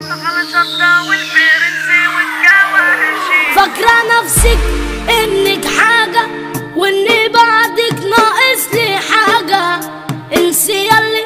فاكرة نفسك انك حاجة وان بعدك ناقص لي حاجة انسي يلي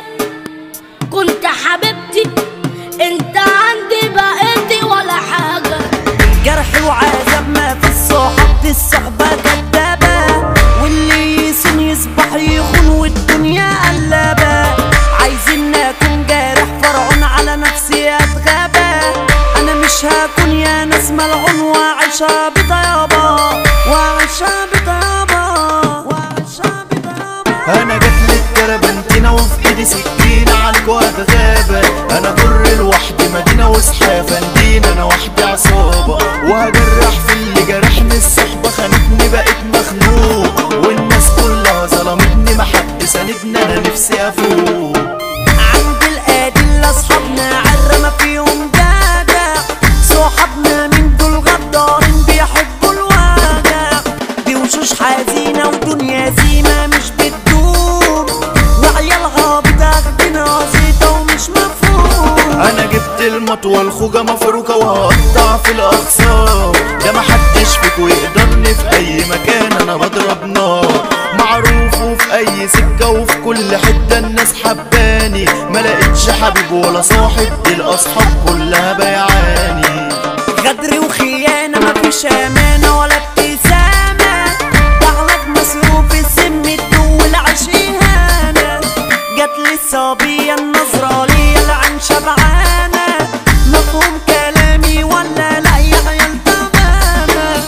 كنت حبيبتي انت عندي بقيتي ولا حاجة جرح وعذاب ما في الصحاب دي الصحبة كدابة واللي يسن يصبح يخون والدنيا قلابة عايزين اكون جارح فرعون على نفسي اتغابى انا مش هكون يا ناس ملعون وعايشة بطيابة وعايشة بطيابة وعايشة بطيابة انا جات لي التربنتينة وفي ايدي سكينة عليك وهتغابة انا ضر لوحدي مدينة وسحافة ندينا انا وحدي عصابة وهجرح في اللي جرحني الصحبة خانتني بقيت مخنوق والناس كلها ظلمتني محد ساندني انا نفسي افوق عند القادل اصحابنا عرمة فيهم جدع صحابنا من دول غدارين بيحبوا الوجع دي وشوش حزينة ودنيا زينة مش بتدوم وعيالها بتاخدنا زيطة ومش مفهوم انا جبت المطوة الخوجة مفروكة وهقطع في الاقصار ده محدش فيكو يقدرني في اي مكان انا بضرب نار معروف وفي اي سكة وفي كل حتة الناس حباني ما لقيتش حبيب ولا صاحب دي الاصحاب كلها بيعاني غدر وخيانة مفيش أمانة ولا ابتسامة دعوة مصروف السم الدول عشيهانة جات لي الصبية النظرة ليا العين شبعانة مفهوم كلامي ولا لا يا عيال تمامة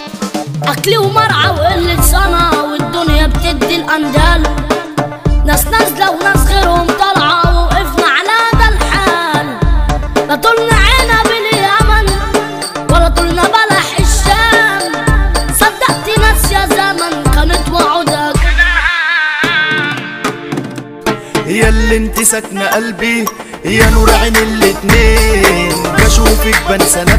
اكل ومرعى وقلة صنع والدنيا بتدي الاندال ناس نازلة وناس غيرهم طالعة ووقفنا على ده الحال لا طولنا عينا باليمن ولا طولنا بلح الشام صدقت ناس يا زمن كانت وعودك يا اللي انت ساكنة قلبي يا نور عين الاتنين بشوفك بنسى